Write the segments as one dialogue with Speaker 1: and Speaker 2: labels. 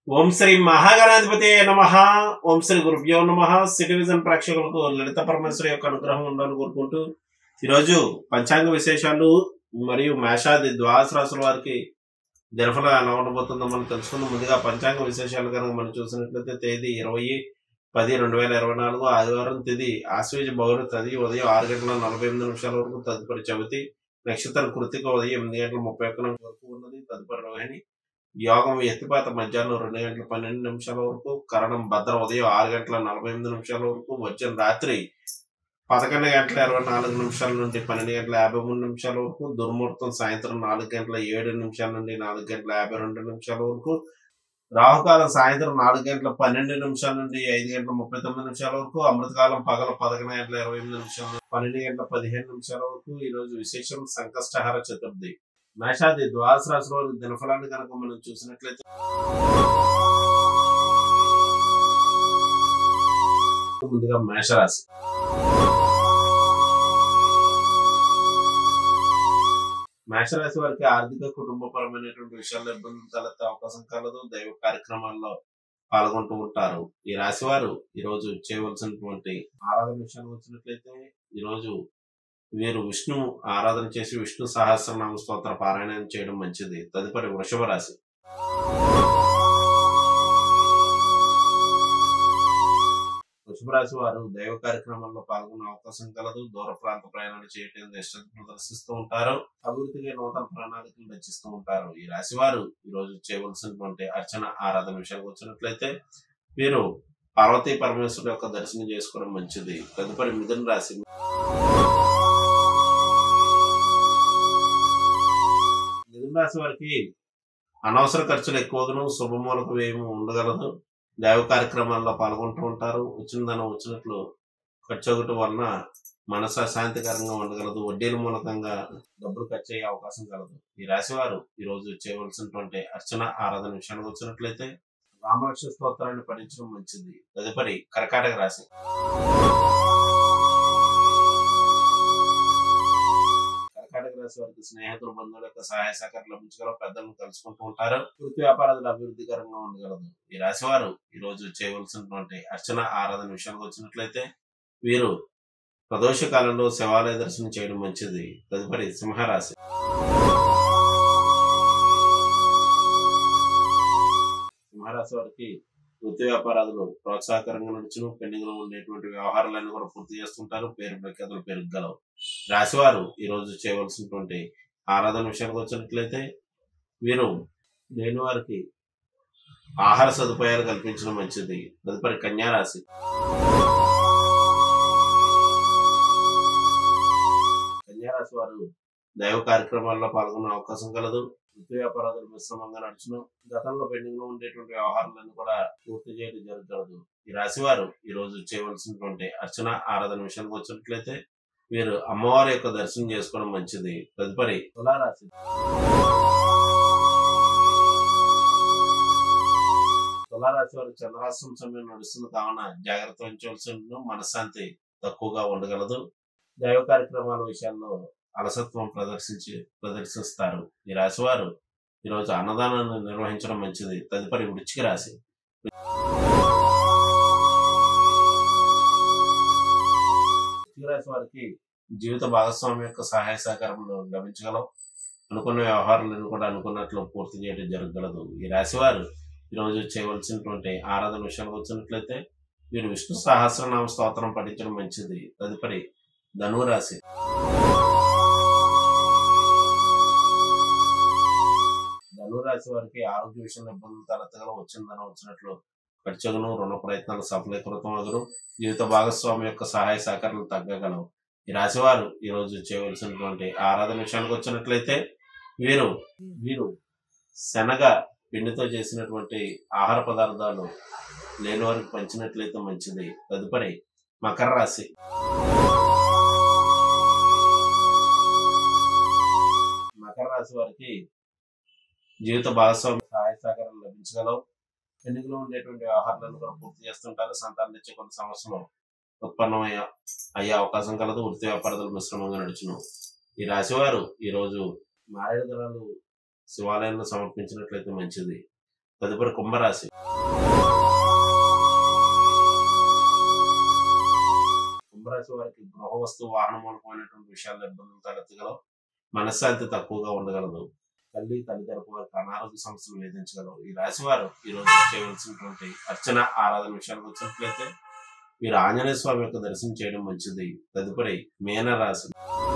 Speaker 1: ఓం శ్రీ మహాగణాధిపతి నమ ఓం శ్రీ గురుభ్యో నమ సిటీ విజన్ ప్రేక్షకులకు లలిత పరమేశ్వరి యొక్క అనుగ్రహం ఉండాలని కోరుకుంటూ ఈరోజు పంచాంగ విశేషాలు మరియు మేషాది ద్వాదశ రాశుల వారికి దినఫల ఎలా ఉండబోతుందో మనం తెలుసుకుందాం ముందుగా పంచాంగ విశేషాలు కనుక మనం చూసినట్లయితే తేదీ ఇరవై పది రెండు వేల ఇరవై నాలుగు ఆదివారం తేదీ ఆశ్వేజ బౌరు తది ఉదయం ఆరు గంటల నలభై ఎనిమిది నిమిషాల వరకు తదుపరి చవితి నక్షత్రం కృతిక ఉదయం ఎనిమిది గంటల ముప్పై ఒక్క నిమిషం వరకు ఉన్నది తదుపరి రోహిణి యోగం ఎత్తిపాత మధ్యాహ్నం రెండు గంటల పన్నెండు నిమిషాల వరకు కరణం భద్ర ఉదయం ఆరు గంటల నలభై ఎనిమిది నిమిషాల వరకు వచ్చిన రాత్రి పదకొండు గంటల ఇరవై నాలుగు నిమిషాల నుండి పన్నెండు గంటల యాభై మూడు నిమిషాల వరకు దుర్ముహూర్తం సాయంత్రం నాలుగు గంటల ఏడు నిమిషాల నుండి నాలుగు గంటల యాభై రెండు నిమిషాల వరకు రాహుకాలం సాయంత్రం నాలుగు గంటల పన్నెండు నిమిషాల నుండి ఐదు గంటల ముప్పై తొమ్మిది నిమిషాల వరకు అమృతకాలం పగల పదకొండు గంటల ఇరవై ఎనిమిది నిమిషాల నుండి పన్నెండు గంటల పదిహేను నిమిషాల వరకు ఈ రోజు విశేషం సంకష్టహార చతుర్థి మేషాది ద్వాదశ రాశి వారి దినఫలాన్ని కనుక మనం చూసినట్లయితే ముందుగా మేషరాశి మేషరాశి వారికి ఆర్థిక కుటుంబపరమైనటువంటి విషయాల్లో ఇబ్బందులు తలెత్తే అవకాశం కలదు దైవ కార్యక్రమాల్లో పాల్గొంటూ ఉంటారు ఈ రాశి వారు ఈ రోజు చేయవలసినటువంటి ఆరాధన విషయానికి వచ్చినట్లయితే ఈ రోజు వీరు విష్ణు ఆరాధన చేసి విష్ణు సహస్రనామ స్తోత్ర పారాయణం చేయడం మంచిది తదుపరి వృషభ రాశి వృషభ రాశి వారు దైవ కార్యక్రమాల్లో పాల్గొనే అవకాశం కలదు దూర ప్రాంత ప్రయాణాలు చేయడానికి శ్రద్ధ ప్రదర్శిస్తూ ఉంటారు అభివృద్ధికి నూతన ప్రణాళికలు రచిస్తూ ఉంటారు ఈ రాశి వారు ఈ రోజు చేయవలసినటువంటి అర్చన ఆరాధన విషయానికి వచ్చినట్లయితే వీరు పార్వతీ పరమేశ్వరు యొక్క దర్శనం చేసుకోవడం మంచిది తదుపరి మిథున రాశి మిథున రాశి వారికి అనవసర ఖర్చులు ఎక్కువగాను శుభమూలక వ్యయం ఉండగలదు దైవ కార్యక్రమాల్లో పాల్గొంటూ ఉంటారు వచ్చిన దాని వచ్చినట్లు ఖర్చు ఒకటి వలన మనసు అశాంతికరంగా ఉండగలదు వడ్డీల మూలకంగా డబ్బులు ఖర్చు అయ్యే అవకాశం కలదు ఈ రాశి వారు ఈ రోజు చేయవలసినటువంటి అర్చన ఆరాధన విషయానికి వచ్చినట్లయితే రామలక్ష్మి స్తోత్రాన్ని పఠించడం మంచిది తదుపరి కర్కాటక రాశి కర్కాటక రాశి వారికి స్నేహితులు బంధువుల యొక్క సహాయ సహకారం లభించగలవు పెద్దలను కలుసుకుంటూ ఉంటారు వృత్తి వ్యాపారాలు అభివృద్ధికరంగా ఉండగలదు ఈ రాశి వారు ఈ రోజు చేయవలసినటువంటి అర్చన ఆరాధన విషయానికి వచ్చినట్లయితే వీరు ప్రదోష కాలంలో శివాలయ దర్శనం చేయడం మంచిది తదుపరి సింహరాశి సింహరాశి వారికి వృత్తి వ్యాపారాలు ప్రోత్సాహకరంగా నడుచును పెండింగ్ లో ఉండేటువంటి వ్యవహారాలన్నీ కూడా పూర్తి చేస్తుంటారు పేరు ప్రఖ్యాతులు పెరుగలవు రాశివారు ఈ రోజు చేయవలసినటువంటి ఆరాధన విషయానికి వచ్చినట్లయితే వీరు లేని వారికి ఆహార సదుపాయాలు కల్పించడం మంచిది తదుపరి కన్యా రాశి కన్యా రాశి వారు దైవ కార్యక్రమాల్లో పాల్గొనే అవకాశం కలదు వృత్తి వ్యాపారాలు మిశ్రమంగా నడుచును గతంలో పెండింగ్ లో ఉండేటువంటి వ్యవహారాలను కూడా పూర్తి చేయడం జరగగలదు ఈ రాశి వారు ఈ రోజు చేయవలసినటువంటి అర్చన ఆరాధన విషయానికి వచ్చినట్లయితే వీరు అమ్మవారి యొక్క దర్శనం చేసుకోవడం మంచిది తదుపరి తులారాశి తులారాశి వారు చంద్రాశ్రం సమయం నడుస్తుంది కావున జాగ్రత్త వహించవలసి ఉంటుంది మనశ్శాంతి తక్కువగా ఉండగలదు దైవ కార్యక్రమాల విషయాల్లో అలసత్వం ప్రదర్శించి ప్రదర్శిస్తారు ఈ రాశి వారు ఈరోజు అన్నదానాన్ని నిర్వహించడం మంచిది తదుపరి వృచ్చిక రాశి వృచ్చిక రాశి వారికి జీవిత భాగస్వామి యొక్క సహాయ సహకారంలో లభించగలవు అనుకున్న వ్యవహారాలను కూడా అనుకున్నట్లు పూర్తి చేయడం జరగగలదు ఈ రాశి వారు ఈరోజు చేయవలసినటువంటి ఆరాధన విషయానికి వచ్చినట్లయితే వీరు విష్ణు సహస్రనామ స్తోత్రం పఠించడం మంచిది తదుపరి ధనువు రాశి ధనురాశి వారికి ఆరోగ్య విషయంలో ఇబ్బందులు తలెత్తగల వచ్చిందని వచ్చినట్లు ఖర్చులను రుణ ప్రయత్నాలు సఫలీకృతం అగును జీవిత భాగస్వామి యొక్క సహాయ సహకారాలు తగ్గగలవు ఈ రాశి వారు ఈ రోజు చేయవలసినటువంటి ఆరాధన విషయానికి వచ్చినట్లయితే వీరు వీరు శనగ పిండితో చేసినటువంటి ఆహార పదార్థాలు లేని వారికి పంచినట్లయితే మంచిది తదుపరి మకర రాశి మకర రాశి వారికి జీవిత భాగస్వామి సహాయ సహకారం లభించగలవు ఎన్నికలో ఉండేటువంటి వ్యవహారాలను కూడా పూర్తి చేస్తుంటారు సంతానం ఇచ్చే కొన్ని సమస్యలు ఉత్పన్నమయ్యే అయ్యే అవకాశం కలదు వృత్తి వ్యాపారాలు మిశ్రమంగా నడుచును ఈ రాశివారు ఈ రోజు మారేడు దళాలు శివాలయంలో సమర్పించినట్లయితే మంచిది తదుపరి కుంభరాశి కుంభరాశి వారికి గృహ వస్తువు వాహన మూలకమైనటువంటి విషయాల్లో ఇబ్బందులు తలెత్తగలవు మనశ్శాంతి తక్కువగా ఉండగలదు తల్లి తల్లిదండ్రుల వారికి అనారోగ్య సమస్యలు వేధించగలవు ఈ రాశి వారు ఈ రోజు చేయవలసినటువంటి అర్చన ఆరాధన విషయానికి వచ్చినట్లయితే మీరు ఆంజనేయ స్వామి యొక్క దర్శనం చేయడం మంచిది తదుపరి మేన రాశి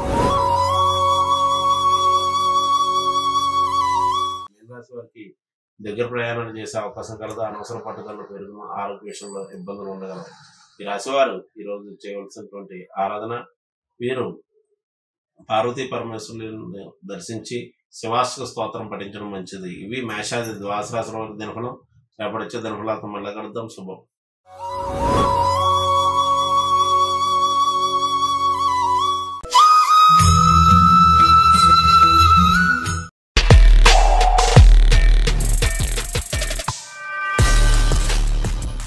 Speaker 1: మేన రాశి వారికి దగ్గర ప్రయాణాలు చేసే అవకాశం కలదు అనవసర పట్టుదల పెరుగును ఆరోగ్య విషయంలో ఇబ్బందులు ఉండగలవు ఈ రాశి వారు ఈ రోజు చేయవలసినటువంటి ఆరాధన వీరు పార్వతీ పరమేశ్వరుని దర్శించి శివాష్టక స్తోత్రం పఠించడం మంచిది ఇవి మేషాది ద్వాసరాశుల దినఫలం రేపటి వచ్చే దినఫలాలతో మళ్ళీ కలుద్దాం శుభం